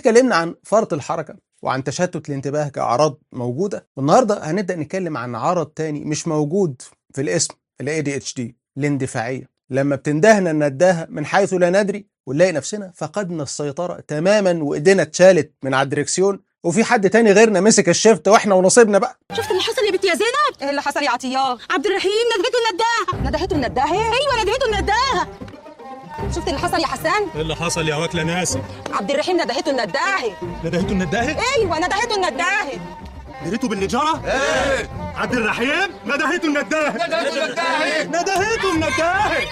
اتكلمنا عن فرط الحركه وعن تشتت الانتباه كاعراض موجوده والنهارده هنبدا نتكلم عن عرض تاني مش موجود في الاسم ال ADHD الاندفاعيه لما بتندهنا النداهه من حيث لا ندري ونلاقي نفسنا فقدنا السيطره تماما وايدينا اتشالت من على الدركسيون وفي حد تاني غيرنا مسك الشفت واحنا ونصيبنا بقى شفت اللي حصل يا بنت يا زينب ايه اللي حصل يا عطياه عبد الرحيم ندهته النداهه ندهته النداهه ايوه ندهته النداهه شفت اللي حصل يا حسان ايه اللي حصل يا واكله ناسي عبد الرحيم ندهته النداهه ندهته النداهه ايوه ندهته النداهه دريته بالنجاره ايه عبد الرحيم ندهته النداهه ندهته النداهه ندهته النداهه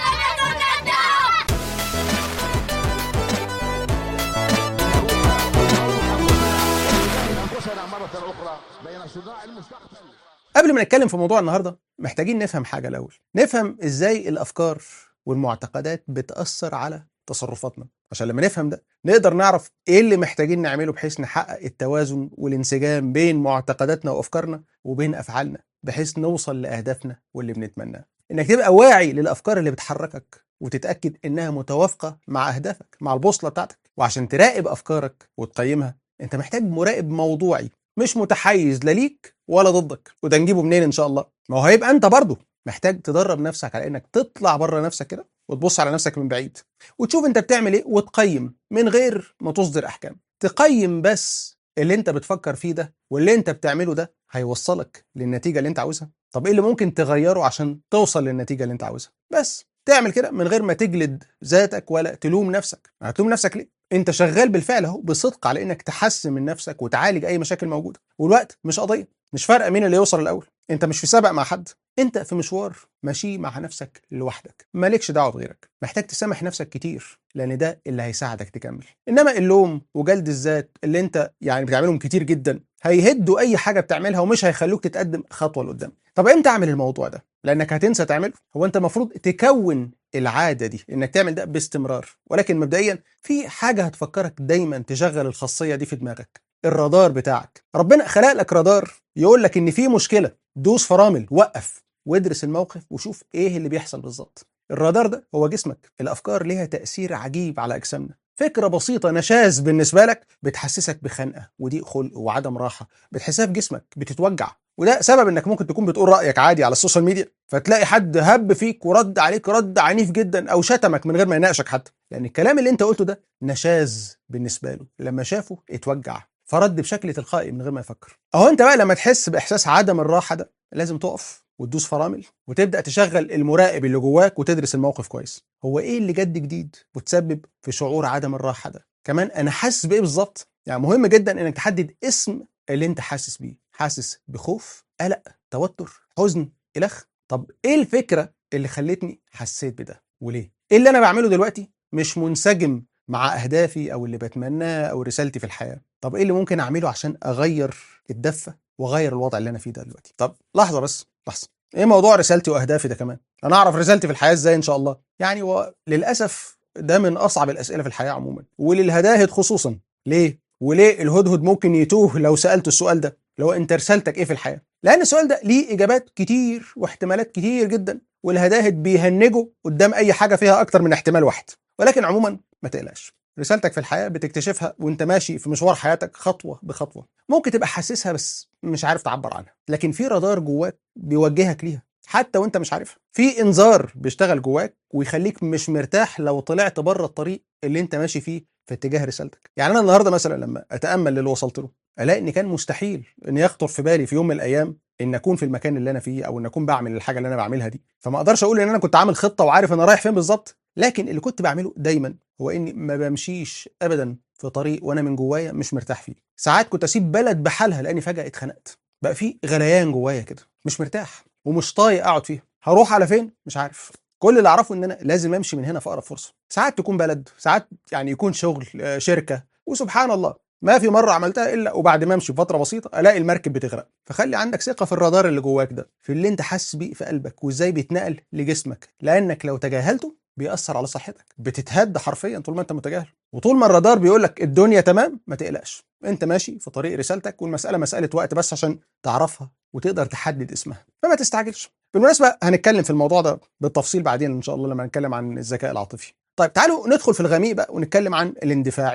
قبل ما نتكلم في موضوع النهارده محتاجين نفهم حاجه الاول نفهم ازاي الافكار والمعتقدات بتاثر على تصرفاتنا عشان لما نفهم ده نقدر نعرف ايه اللي محتاجين نعمله بحيث نحقق التوازن والانسجام بين معتقداتنا وافكارنا وبين افعالنا بحيث نوصل لاهدافنا واللي بنتمناه انك تبقى واعي للافكار اللي بتحركك وتتاكد انها متوافقه مع اهدافك مع البوصله بتاعتك وعشان تراقب افكارك وتقيمها انت محتاج مراقب موضوعي مش متحيز لا ليك ولا ضدك وده نجيبه منين ان شاء الله ما هو هيبقى انت برضه محتاج تدرب نفسك على انك تطلع بره نفسك كده وتبص على نفسك من بعيد وتشوف انت بتعمل ايه وتقيم من غير ما تصدر احكام تقيم بس اللي انت بتفكر فيه ده واللي انت بتعمله ده هيوصلك للنتيجه اللي انت عاوزها طب ايه اللي ممكن تغيره عشان توصل للنتيجه اللي انت عاوزها بس تعمل كده من غير ما تجلد ذاتك ولا تلوم نفسك هتلوم نفسك ليه انت شغال بالفعل اهو بصدق على انك تحسن من نفسك وتعالج اي مشاكل موجوده والوقت مش قضيه مش فارقه مين اللي يوصل الاول انت مش في سبق مع حد انت في مشوار ماشي مع نفسك لوحدك مالكش دعوه بغيرك محتاج تسامح نفسك كتير لان ده اللي هيساعدك تكمل انما اللوم وجلد الذات اللي انت يعني بتعملهم كتير جدا هيهدوا اي حاجه بتعملها ومش هيخلوك تتقدم خطوه لقدام طب امتى اعمل الموضوع ده لانك هتنسى تعمله هو انت المفروض تكون العاده دي انك تعمل ده باستمرار ولكن مبدئيا في حاجه هتفكرك دايما تشغل الخاصيه دي في دماغك الرادار بتاعك ربنا خلق لك رادار يقول لك ان في مشكله دوس فرامل وقف وادرس الموقف وشوف ايه اللي بيحصل بالظبط الرادار ده هو جسمك الافكار ليها تاثير عجيب على اجسامنا فكره بسيطه نشاز بالنسبه لك بتحسسك بخنقه وضيق خلق وعدم راحه بتحسها في جسمك بتتوجع وده سبب انك ممكن تكون بتقول رايك عادي على السوشيال ميديا فتلاقي حد هب فيك ورد عليك رد عنيف جدا او شتمك من غير ما يناقشك حتى لان الكلام اللي انت قلته ده نشاز بالنسبه له لما شافه اتوجع فرد بشكل تلقائي من غير ما يفكر اهو انت بقى لما تحس باحساس عدم الراحه ده لازم تقف وتدوس فرامل وتبدا تشغل المراقب اللي جواك وتدرس الموقف كويس هو ايه اللي جد جديد وتسبب في شعور عدم الراحه ده كمان انا حاسس بايه بالظبط يعني مهم جدا انك تحدد اسم اللي انت حاسس بيه حاسس بخوف قلق توتر حزن الخ طب ايه الفكره اللي خلتني حسيت بده وليه ايه اللي انا بعمله دلوقتي مش منسجم مع اهدافي او اللي بتمناه او رسالتي في الحياه طب ايه اللي ممكن اعمله عشان اغير الدفه واغير الوضع اللي انا فيه ده دلوقتي طب لحظه بس لحظه ايه موضوع رسالتي واهدافي ده كمان انا اعرف رسالتي في الحياه ازاي ان شاء الله يعني وللاسف ده من اصعب الاسئله في الحياه عموما وللهداهد خصوصا ليه وليه الهدهد ممكن يتوه لو سالته السؤال ده لو انت رسالتك ايه في الحياه لان السؤال ده ليه اجابات كتير واحتمالات كتير جدا والهداهد بيهنجوا قدام اي حاجه فيها اكتر من احتمال واحد ولكن عموما ما تقلقش رسالتك في الحياه بتكتشفها وانت ماشي في مشوار حياتك خطوه بخطوه ممكن تبقى حاسسها بس مش عارف تعبر عنها لكن في رادار جواك بيوجهك ليها حتى وانت مش عارفها في انذار بيشتغل جواك ويخليك مش مرتاح لو طلعت بره الطريق اللي انت ماشي فيه في اتجاه رسالتك يعني انا النهارده مثلا لما اتامل للي وصلت له الاقي ان كان مستحيل ان يخطر في بالي في يوم من الايام ان اكون في المكان اللي انا فيه او ان اكون بعمل الحاجه اللي انا بعملها دي فما اقدرش اقول ان انا كنت عامل خطه وعارف انا رايح فين بالظبط لكن اللي كنت بعمله دايما هو اني ما بمشيش ابدا في طريق وانا من جوايا مش مرتاح فيه ساعات كنت اسيب بلد بحالها لاني فجاه اتخنقت بقى في غليان جوايا كده مش مرتاح ومش طايق اقعد فيها هروح على فين مش عارف كل اللي اعرفه ان انا لازم امشي من هنا في اقرب فرصه ساعات تكون بلد ساعات يعني يكون شغل آه، شركه وسبحان الله ما في مره عملتها الا وبعد ما امشي بفتره بسيطه الاقي المركب بتغرق فخلي عندك ثقه في الرادار اللي جواك ده في اللي انت حاسس بيه في قلبك وازاي بيتنقل لجسمك لانك لو تجاهلته بيأثر على صحتك بتتهد حرفيا طول ما انت متجاهل وطول ما الرادار بيقول لك الدنيا تمام ما تقلقش انت ماشي في طريق رسالتك والمساله مساله وقت بس عشان تعرفها وتقدر تحدد اسمها فما تستعجلش بالمناسبه هنتكلم في الموضوع ده بالتفصيل بعدين ان شاء الله لما نتكلم عن الذكاء العاطفي طيب تعالوا ندخل في الغميق بقى ونتكلم عن الاندفاعيه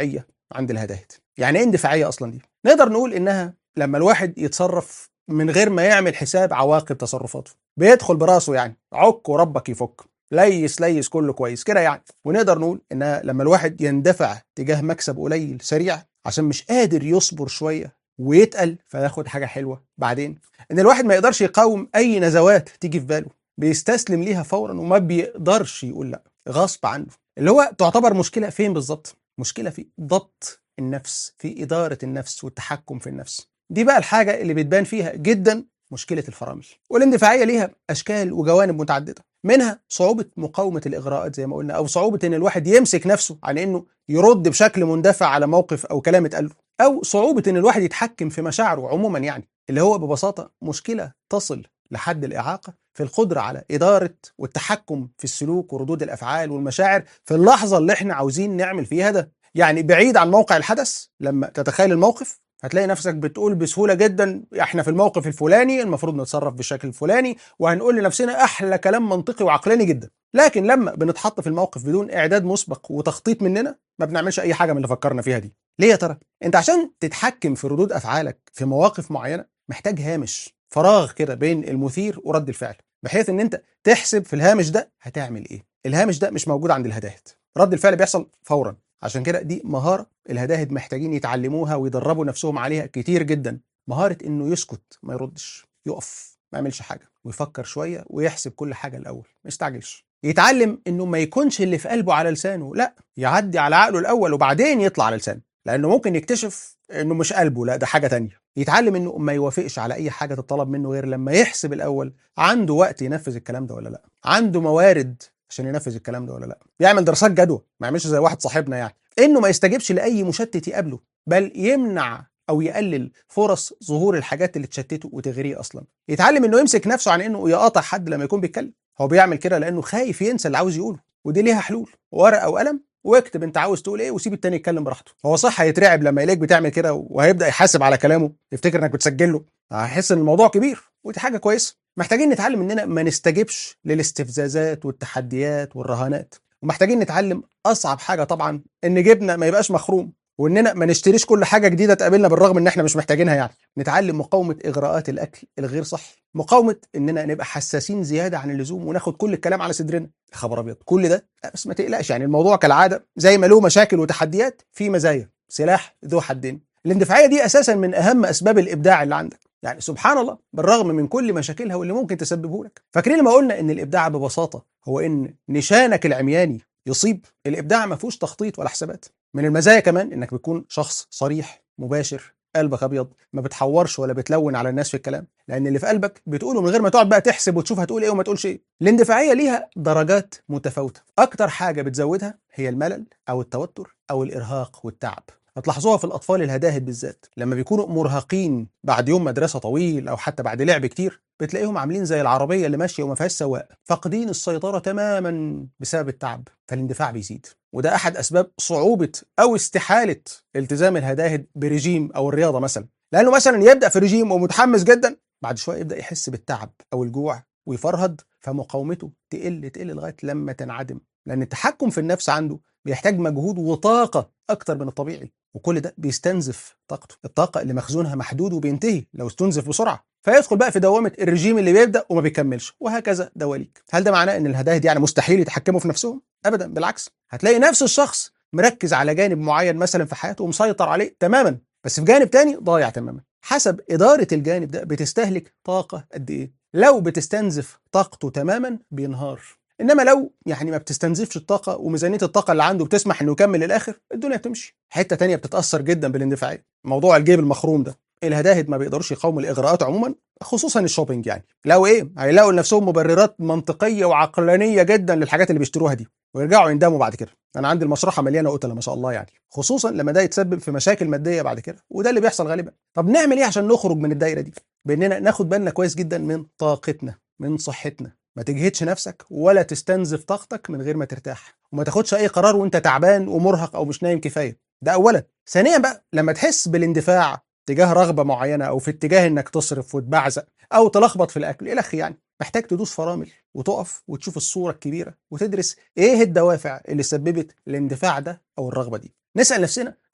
عند الهداهد يعني ايه اندفاعيه اصلا دي نقدر نقول انها لما الواحد يتصرف من غير ما يعمل حساب عواقب تصرفاته بيدخل براسه يعني عك وربك يفك ليس ليس كله كويس كده يعني ونقدر نقول انها لما الواحد يندفع تجاه مكسب قليل سريع عشان مش قادر يصبر شويه ويتقل فياخد حاجه حلوه بعدين ان الواحد ما يقدرش يقاوم اي نزوات تيجي في باله بيستسلم ليها فورا وما بيقدرش يقول لا غصب عنه اللي هو تعتبر مشكله فين بالظبط مشكله في ضبط النفس في اداره النفس والتحكم في النفس دي بقى الحاجه اللي بتبان فيها جدا مشكله الفرامل والاندفاعيه ليها اشكال وجوانب متعدده منها صعوبه مقاومه الاغراءات زي ما قلنا او صعوبه ان الواحد يمسك نفسه عن انه يرد بشكل مندفع على موقف او كلام اتقال له او صعوبه ان الواحد يتحكم في مشاعره عموما يعني اللي هو ببساطه مشكله تصل لحد الاعاقه في القدره على اداره والتحكم في السلوك وردود الافعال والمشاعر في اللحظه اللي احنا عاوزين نعمل فيها ده يعني بعيد عن موقع الحدث لما تتخيل الموقف هتلاقي نفسك بتقول بسهوله جدا احنا في الموقف الفلاني المفروض نتصرف بالشكل الفلاني وهنقول لنفسنا احلى كلام منطقي وعقلاني جدا لكن لما بنتحط في الموقف بدون اعداد مسبق وتخطيط مننا ما بنعملش اي حاجه من اللي فكرنا فيها دي ليه يا ترى انت عشان تتحكم في ردود افعالك في مواقف معينه محتاج هامش فراغ كده بين المثير ورد الفعل بحيث ان انت تحسب في الهامش ده هتعمل ايه الهامش ده مش موجود عند الهداهد رد الفعل بيحصل فورا عشان كده دي مهاره الهداهد محتاجين يتعلموها ويدربوا نفسهم عليها كتير جدا مهاره انه يسكت ما يردش يقف ما يعملش حاجه ويفكر شويه ويحسب كل حاجه الاول ما يستعجلش يتعلم انه ما يكونش اللي في قلبه على لسانه لا يعدي على عقله الاول وبعدين يطلع على لسانه لانه ممكن يكتشف انه مش قلبه لا ده حاجه تانية يتعلم انه ما يوافقش على اي حاجه تطلب منه غير لما يحسب الاول عنده وقت ينفذ الكلام ده ولا لا عنده موارد عشان ينفذ الكلام ده ولا لا يعمل دراسات جدوى ما يعملش زي واحد صاحبنا يعني انه ما يستجيبش لاي مشتت يقابله بل يمنع او يقلل فرص ظهور الحاجات اللي تشتته وتغريه اصلا يتعلم انه يمسك نفسه عن انه يقاطع حد لما يكون بيتكلم هو بيعمل كده لانه خايف ينسى اللي عاوز يقوله ودي ليها حلول ورقه وقلم واكتب انت عاوز تقول ايه وسيب التاني يتكلم براحته هو صح هيترعب لما يلاقيك بتعمل كده وهيبدا يحاسب على كلامه يفتكر انك بتسجل له هيحس ان الموضوع كبير ودي حاجه كويسه محتاجين نتعلم اننا ما نستجبش للاستفزازات والتحديات والرهانات ومحتاجين نتعلم اصعب حاجه طبعا ان جبنا ما يبقاش مخروم واننا ما نشتريش كل حاجه جديده تقابلنا بالرغم ان احنا مش محتاجينها يعني نتعلم مقاومه اغراءات الاكل الغير صحي مقاومه اننا نبقى حساسين زياده عن اللزوم وناخد كل الكلام على صدرنا يا خبر ابيض كل ده لا بس ما تقلقش يعني الموضوع كالعاده زي ما له مشاكل وتحديات في مزايا سلاح ذو حدين الاندفاعيه دي اساسا من اهم اسباب الابداع اللي عندك يعني سبحان الله بالرغم من كل مشاكلها واللي ممكن تسببه لك فاكرين لما قلنا ان الابداع ببساطه هو ان نشانك العمياني يصيب الابداع ما فيهوش تخطيط ولا حسابات من المزايا كمان انك بتكون شخص صريح مباشر قلبك ابيض ما بتحورش ولا بتلون على الناس في الكلام لان اللي في قلبك بتقوله من غير ما تقعد بقى تحسب وتشوف هتقول ايه وما تقولش ايه الاندفاعيه ليها درجات متفاوته اكتر حاجه بتزودها هي الملل او التوتر او الارهاق والتعب هتلاحظوها في الاطفال الهداهد بالذات لما بيكونوا مرهقين بعد يوم مدرسه طويل او حتى بعد لعب كتير بتلاقيهم عاملين زي العربيه اللي ماشيه وما فيهاش سواق فاقدين السيطره تماما بسبب التعب فالاندفاع بيزيد وده احد اسباب صعوبه او استحاله التزام الهداهد برجيم او الرياضه مثلا لانه مثلا يبدا في رجيم ومتحمس جدا بعد شويه يبدا يحس بالتعب او الجوع ويفرهد فمقاومته تقل تقل لغايه لما تنعدم لان التحكم في النفس عنده بيحتاج مجهود وطاقه اكتر من الطبيعي وكل ده بيستنزف طاقته الطاقه اللي مخزونها محدود وبينتهي لو استنزف بسرعه فيدخل بقى في دوامه الرجيم اللي بيبدا وما بيكملش وهكذا دواليك هل ده معناه ان الهداهد يعني مستحيل يتحكموا في نفسهم ابدا بالعكس هتلاقي نفس الشخص مركز على جانب معين مثلا في حياته ومسيطر عليه تماما بس في جانب تاني ضايع تماما حسب اداره الجانب ده بتستهلك طاقه قد ايه لو بتستنزف طاقته تماما بينهار انما لو يعني ما بتستنزفش الطاقه وميزانيه الطاقه اللي عنده بتسمح انه يكمل للاخر الدنيا بتمشي حته تانية بتتاثر جدا بالاندفاعيه موضوع الجيب المخروم ده الهداهد ما بيقدروش يقاوموا الاغراءات عموما خصوصا الشوبينج يعني لو ايه هيلاقوا لنفسهم مبررات منطقيه وعقلانيه جدا للحاجات اللي بيشتروها دي ويرجعوا يندموا بعد كده انا عندي المشرحه مليانه قتله ما شاء الله يعني خصوصا لما ده يتسبب في مشاكل ماديه بعد كده وده اللي بيحصل غالبا طب نعمل ايه عشان نخرج من الدايره دي باننا ناخد بالنا كويس جدا من طاقتنا من صحتنا ما تجهدش نفسك ولا تستنزف طاقتك من غير ما ترتاح وما تاخدش اي قرار وانت تعبان ومرهق او مش نايم كفايه ده اولا ثانيا بقى لما تحس بالاندفاع تجاه رغبه معينه او في اتجاه انك تصرف وتبعزق او تلخبط في الاكل الى اخره يعني محتاج تدوس فرامل وتقف وتشوف الصوره الكبيره وتدرس ايه الدوافع اللي سببت الاندفاع ده او الرغبه دي نسال نفسنا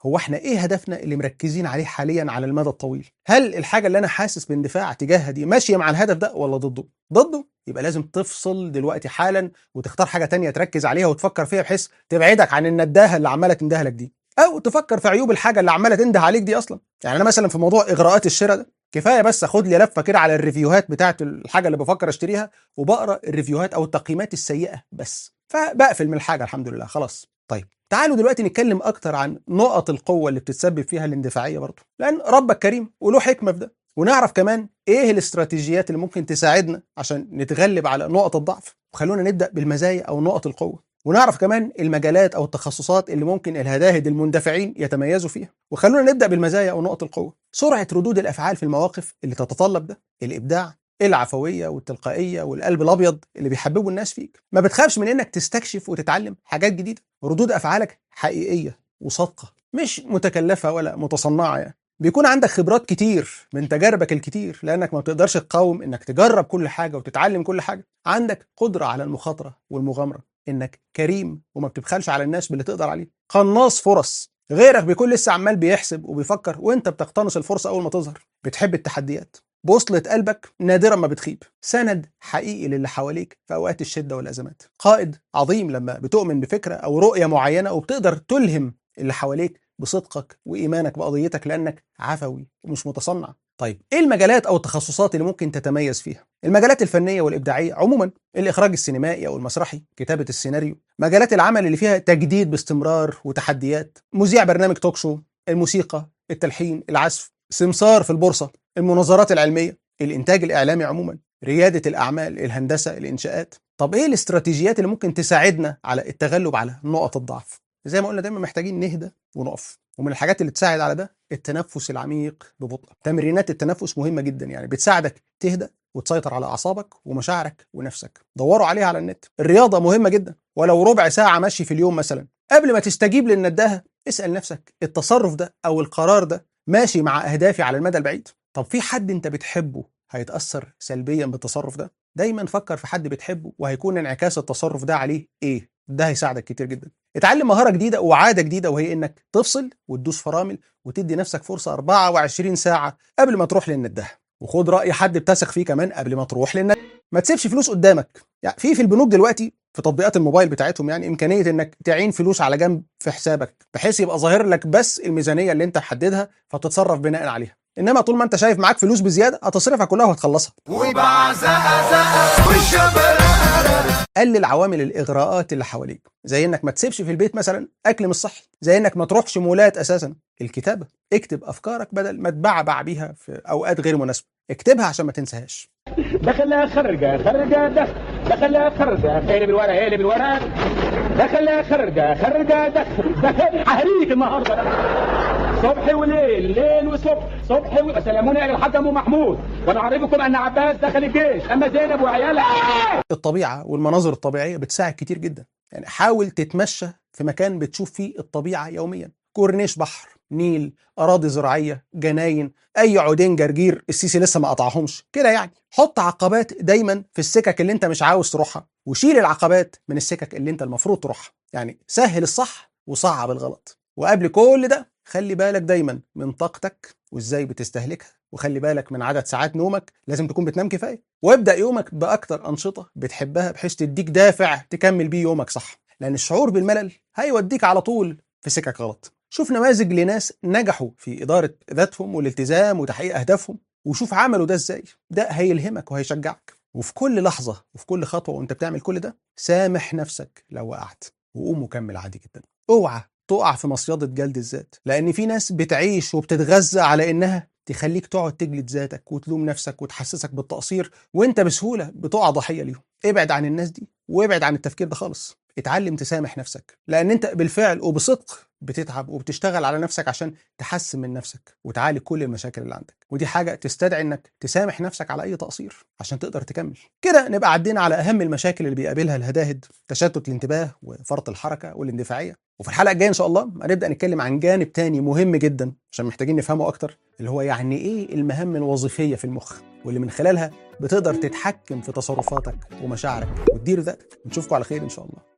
هو احنا ايه هدفنا اللي مركزين عليه حاليا على المدى الطويل هل الحاجه اللي انا حاسس باندفاع تجاهها دي ماشيه مع الهدف ده ولا ضده ضده يبقى لازم تفصل دلوقتي حالا وتختار حاجه تانية تركز عليها وتفكر فيها بحيث تبعدك عن النداهه اللي عماله تندهلك دي او تفكر في عيوب الحاجه اللي عماله تنده عليك دي اصلا يعني انا مثلا في موضوع اغراءات الشراء ده كفايه بس اخد لي لفه كده على الريفيوهات بتاعه الحاجه اللي بفكر اشتريها وبقرا الريفيوهات او التقييمات السيئه بس فبقفل من الحاجه الحمد لله خلاص طيب تعالوا دلوقتي نتكلم اكتر عن نقط القوه اللي بتتسبب فيها الاندفاعيه برضه لان ربك كريم وله حكمه في ده ونعرف كمان ايه الاستراتيجيات اللي ممكن تساعدنا عشان نتغلب على نقط الضعف وخلونا نبدا بالمزايا او نقط القوه ونعرف كمان المجالات او التخصصات اللي ممكن الهداهد المندفعين يتميزوا فيها وخلونا نبدا بالمزايا او نقط القوه سرعه ردود الافعال في المواقف اللي تتطلب ده الابداع العفويه والتلقائيه والقلب الابيض اللي بيحببوا الناس فيك ما بتخافش من انك تستكشف وتتعلم حاجات جديده ردود افعالك حقيقيه وصادقه مش متكلفه ولا متصنعه يعني بيكون عندك خبرات كتير من تجاربك الكتير لانك ما بتقدرش تقاوم انك تجرب كل حاجه وتتعلم كل حاجه عندك قدره على المخاطره والمغامره انك كريم وما بتبخلش على الناس باللي تقدر عليه قناص فرص غيرك بيكون لسه عمال بيحسب وبيفكر وانت بتقتنص الفرصه اول ما تظهر بتحب التحديات بوصلة قلبك نادرا ما بتخيب سند حقيقي للي حواليك في اوقات الشده والازمات قائد عظيم لما بتؤمن بفكره او رؤيه معينه وبتقدر تلهم اللي حواليك بصدقك وايمانك بقضيتك لانك عفوي ومش متصنع طيب ايه المجالات او التخصصات اللي ممكن تتميز فيها المجالات الفنيه والابداعيه عموما الاخراج السينمائي او المسرحي كتابه السيناريو مجالات العمل اللي فيها تجديد باستمرار وتحديات مذيع برنامج توك شو الموسيقى التلحين العزف سمسار في البورصه المناظرات العلميه الانتاج الاعلامي عموما رياده الاعمال الهندسه الانشاءات طب ايه الاستراتيجيات اللي ممكن تساعدنا على التغلب على نقط الضعف زي ما قلنا دايما محتاجين نهدى ونقف ومن الحاجات اللي تساعد على ده التنفس العميق ببطء تمرينات التنفس مهمه جدا يعني بتساعدك تهدى وتسيطر على اعصابك ومشاعرك ونفسك دوروا عليها على النت الرياضه مهمه جدا ولو ربع ساعه مشي في اليوم مثلا قبل ما تستجيب للنداهه اسال نفسك التصرف ده او القرار ده ماشي مع اهدافي على المدى البعيد طب في حد انت بتحبه هيتاثر سلبيا بالتصرف ده دايما فكر في حد بتحبه وهيكون انعكاس التصرف ده عليه ايه ده هيساعدك كتير جدا اتعلم مهاره جديده وعاده جديده وهي انك تفصل وتدوس فرامل وتدي نفسك فرصه 24 ساعه قبل ما تروح للندهه وخد راي حد بتثق فيه كمان قبل ما تروح للندهه ما تسيبش فلوس قدامك يعني في في البنوك دلوقتي في تطبيقات الموبايل بتاعتهم يعني امكانيه انك تعين فلوس على جنب في حسابك بحيث يبقى ظاهر لك بس الميزانيه اللي انت محددها فتتصرف بناء عليها انما طول ما انت شايف معاك فلوس بزياده هتصرفها كلها وهتخلصها قلل عوامل الاغراءات اللي حواليك زي انك ما تسيبش في البيت مثلا اكل مش صحي زي انك ما تروحش مولات اساسا الكتابه اكتب افكارك بدل ما تبعبع بيها في اوقات غير مناسبه اكتبها عشان ما تنساهاش دخلها خرجة خرجة دخل دخلها خرجة هيلي بالورق هيلي بالورق دخلها خرجة خرجة دخل دخل حريق النهارده صبح وليل ليل وصبح صبح و... سلموني يا الحاج ابو محمود وانا اعرفكم ان عباس دخل الجيش اما زينب وعيالها الطبيعه والمناظر الطبيعيه بتساعد كتير جدا يعني حاول تتمشى في مكان بتشوف فيه الطبيعه يوميا كورنيش بحر نيل اراضي زراعيه جناين اي عودين جرجير السيسي لسه ما قطعهمش كده يعني حط عقبات دايما في السكك اللي انت مش عاوز تروحها وشيل العقبات من السكك اللي انت المفروض تروحها يعني سهل الصح وصعب الغلط وقبل كل ده خلي بالك دايما من طاقتك وازاي بتستهلكها وخلي بالك من عدد ساعات نومك لازم تكون بتنام كفايه وابدا يومك باكتر انشطه بتحبها بحيث تديك دافع تكمل بيه يومك صح لان الشعور بالملل هيوديك على طول في سكك غلط شوف نماذج لناس نجحوا في اداره ذاتهم والالتزام وتحقيق اهدافهم وشوف عملوا ده ازاي ده هيلهمك وهيشجعك وفي كل لحظه وفي كل خطوه وانت بتعمل كل ده سامح نفسك لو وقعت وقوم وكمل عادي جدا اوعى تقع في مصيدة جلد الذات لأن في ناس بتعيش وبتتغذى على إنها تخليك تقعد تجلد ذاتك وتلوم نفسك وتحسسك بالتقصير وانت بسهولة بتقع ضحية ليهم ابعد عن الناس دي وابعد عن التفكير ده خالص اتعلم تسامح نفسك لأن انت بالفعل وبصدق بتتعب وبتشتغل على نفسك عشان تحسن من نفسك وتعالج كل المشاكل اللي عندك ودي حاجة تستدعي انك تسامح نفسك على اي تقصير عشان تقدر تكمل كده نبقى عدينا على اهم المشاكل اللي بيقابلها الهداهد تشتت الانتباه وفرط الحركة والاندفاعية وفي الحلقة الجاية ان شاء الله هنبدأ نتكلم عن جانب تاني مهم جدا عشان محتاجين نفهمه اكتر اللي هو يعني ايه المهام الوظيفية في المخ واللي من خلالها بتقدر تتحكم في تصرفاتك ومشاعرك وتدير ذاتك نشوفكم على خير ان شاء الله